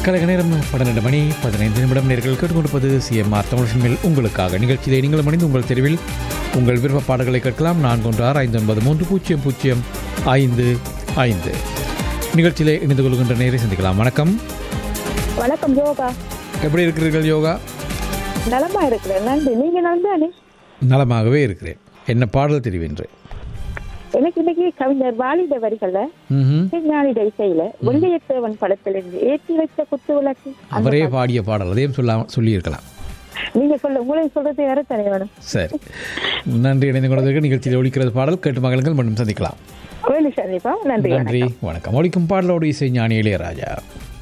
கழக நேரம் பன்னிரண்டு மணி பதினைந்து நிமிடம் நேர்கள் கேட்டுக்கொண்டிருப்பது சிஎம்ஆர் தமிழ் மேல் உங்களுக்காக நிகழ்ச்சியிலே நீங்கள் மணிந்து உங்கள் தெருவில் உங்கள் விருப்ப பாடல்களை கேட்கலாம் நான்கு ஒன்று ஆறு ஐந்து ஒன்பது மூன்று பூஜ்ஜியம் பூஜ்ஜியம் ஐந்து ஐந்து நிகழ்ச்சியிலே இணைந்து கொள்கின்ற நேரை சந்திக்கலாம் வணக்கம் வணக்கம் யோகா எப்படி இருக்கிறீர்கள் யோகா நலமா இருக்கிறேன் நன்றி நீங்க நலந்தானே நலமாகவே இருக்கிறேன் என்ன பாடல் தெரிவின்றேன் எனக்கு இன்னைக்கு கவிஞர் வாலிட வரிகள்ல ம்ஹும். ஞானிட இசையில வெள்ளையத்தேவன் படத்திலிருந்து ஏற்றி வச்ச குத்து விளக்கு அந்த அவரே பாட்டு. பாடிய பாடல் அதையும் சொல்ல சொல்லியிருக்கலாம் நீங்க சொல்ல உங்களை சொல்றது வேற தனி வேணும் சரி நன்றி இணைந்து கொண்டதற்கு நிகழ்ச்சியில் ஒழிக்கிறது பாடல் கேட்டு மகளுங்கள் மீண்டும் சந்திக்கலாம் வேலு சந்திப்பா நன்றி நன்றி வணக்கம் வணக்கம் ஒழிக்கும் பாடலோடு இசை ஞானி இளையராஜா